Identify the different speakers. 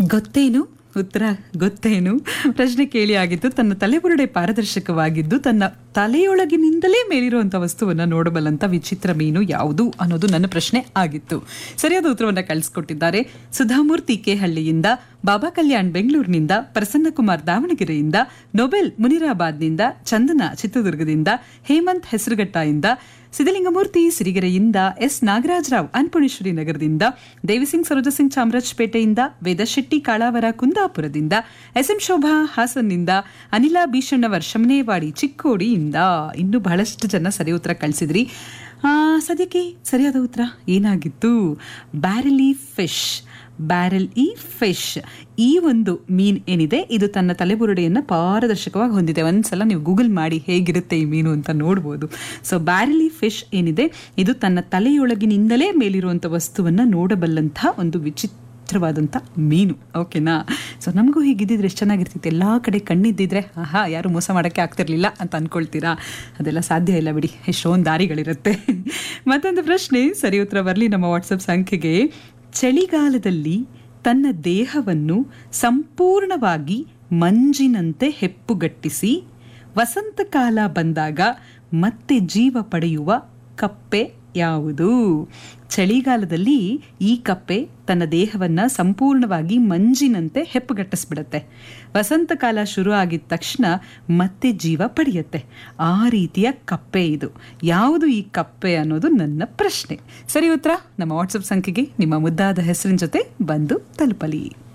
Speaker 1: ಗೊತ್ತೇನು ಉತ್ತರ ಗೊತ್ತೇನು ಪ್ರಶ್ನೆ ಕೇಳಿ ಆಗಿತ್ತು ತನ್ನ ತಲೆಬುರುಡೆ ಪಾರದರ್ಶಕವಾಗಿದ್ದು ತನ್ನ ತಲೆಯೊಳಗಿನಿಂದಲೇ ಮೇಲಿರುವಂಥ ವಸ್ತುವನ್ನು ನೋಡಬಲ್ಲಂಥ ವಿಚಿತ್ರ ಮೀನು ಯಾವುದು ಅನ್ನೋದು ನನ್ನ ಪ್ರಶ್ನೆ ಆಗಿತ್ತು ಸರಿಯಾದ ಉತ್ತರವನ್ನು ಕಳಿಸ್ಕೊಟ್ಟಿದ್ದಾರೆ ಸುಧಾಮೂರ್ತಿ ಕೆ ಹಳ್ಳಿಯಿಂದ ಬಾಬಾ ಕಲ್ಯಾಣ್ ಬೆಂಗಳೂರಿನಿಂದ ಪ್ರಸನ್ನಕುಮಾರ್ ದಾವಣಗೆರೆಯಿಂದ ನೊಬೆಲ್ ಮುನಿರಾಬಾದ್ನಿಂದ ಚಂದನ ಚಿತ್ರದುರ್ಗದಿಂದ ಹೇಮಂತ್ ಹೆಸರುಘಟ್ಟಯಿಂದ ಸಿದ್ದಲಿಂಗಮೂರ್ತಿ ಸಿರಿಗೆರೆಯಿಂದ ಎಸ್ ನಾಗರಾಜರಾವ್ ಅನ್ಪುಣೇಶ್ವರಿ ನಗರದಿಂದ ದೇವಿಸಿಂಗ್ ಸರೋಜ ಸಿಂಗ್ ಚಾಮರಾಜಪೇಟೆಯಿಂದ ವೇದಶೆಟ್ಟಿ ಕಾಳಾವರ ಕುಂದಾಪುರದಿಂದ ಎಸ್ ಎಂ ಶೋಭಾ ಹಾಸನ್ನಿಂದ ಅನಿಲ ಭೀಷಣ್ಣವರ್ ಶಮನೇವಾಡಿ ಚಿಕ್ಕೋಡಿಯಿಂದ ಇನ್ನೂ ಬಹಳಷ್ಟು ಜನ ಸರಿ ಉತ್ತರ ಕಳಿಸಿದ್ರಿ ಆ, ಸದ್ಯಕ್ಕೆ ಸರಿಯಾದ ಉತ್ತರ ಏನಾಗಿತ್ತು barreleye fish barreleye fish ಈ ಒಂದು ಮೀನ್ ಏನಿದೆ ಇದು ತನ್ನ ತಲೆಬುರುಡೆಯನ್ನು ಪಾರದರ್ಶಕವಾಗಿ ಹೊಂದಿದೆ ಒಂದ್ಸಲ ನೀವು ಗೂಗಲ್ ಮಾಡಿ ಹೇಗಿರುತ್ತೆ ಈ ಮೀನು ಅಂತ ನೋಡ್ಬೋದು ಸೊ ಬ್ಯಾರಲಿ ಫಿಶ್ ಏನಿದೆ ಇದು ತನ್ನ ತಲೆಯೊಳಗಿನಿಂದಲೇ ಮೇಲಿರುವಂಥ ವಸ್ತುವನ್ನು ನೋಡಬಲ್ಲಂಥ ಒಂದು ವಿಚಿತ್ರವಾದಂಥ ಮೀನು ಓಕೆನಾ ಸೊ ನಮಗೂ ಹೀಗಿದ್ದಿದ್ರೆ ಎಷ್ಟು ಚೆನ್ನಾಗಿರ್ತಿತ್ತು ಎಲ್ಲ ಕಡೆ ಕಣ್ಣಿದ್ದಿದ್ರೆ ಆಹಾ ಯಾರು ಮೋಸ ಮಾಡೋಕ್ಕೆ ಆಗ್ತಿರ್ಲಿಲ್ಲ ಅಂತ ಅನ್ಕೊಳ್ತೀರಾ ಅದೆಲ್ಲ ಸಾಧ್ಯ ಇಲ್ಲ ಬಿಡಿ ಎಷ್ಟೊಂದು ದಾರಿಗಳಿರುತ್ತೆ ಮತ್ತೊಂದು ಪ್ರಶ್ನೆ ಸರಿ ಉತ್ತರ ಬರಲಿ ನಮ್ಮ ವಾಟ್ಸಪ್ ಸಂಖ್ಯೆಗೆ ಚಳಿಗಾಲದಲ್ಲಿ ತನ್ನ ದೇಹವನ್ನು ಸಂಪೂರ್ಣವಾಗಿ ಮಂಜಿನಂತೆ ಹೆಪ್ಪುಗಟ್ಟಿಸಿ ವಸಂತಕಾಲ ಬಂದಾಗ ಮತ್ತೆ ಜೀವ ಪಡೆಯುವ ಕಪ್ಪೆ ಯಾವುದು ಚಳಿಗಾಲದಲ್ಲಿ ಈ ಕಪ್ಪೆ ತನ್ನ ದೇಹವನ್ನ ಸಂಪೂರ್ಣವಾಗಿ ಮಂಜಿನಂತೆ ಹೆಪ್ಪುಗಟ್ಟಿಸ್ಬಿಡತ್ತೆ ವಸಂತಕಾಲ ಶುರು ಆಗಿದ ತಕ್ಷಣ ಮತ್ತೆ ಜೀವ ಪಡೆಯುತ್ತೆ ಆ ರೀತಿಯ ಕಪ್ಪೆ ಇದು ಯಾವುದು ಈ ಕಪ್ಪೆ ಅನ್ನೋದು ನನ್ನ ಪ್ರಶ್ನೆ ಸರಿ ಉತ್ತರ ನಮ್ಮ ವಾಟ್ಸಪ್ ಸಂಖ್ಯೆಗೆ ನಿಮ್ಮ ಮುದ್ದಾದ ಹೆಸರಿನ ಜೊತೆ ಬಂದು ತಲುಪಲಿ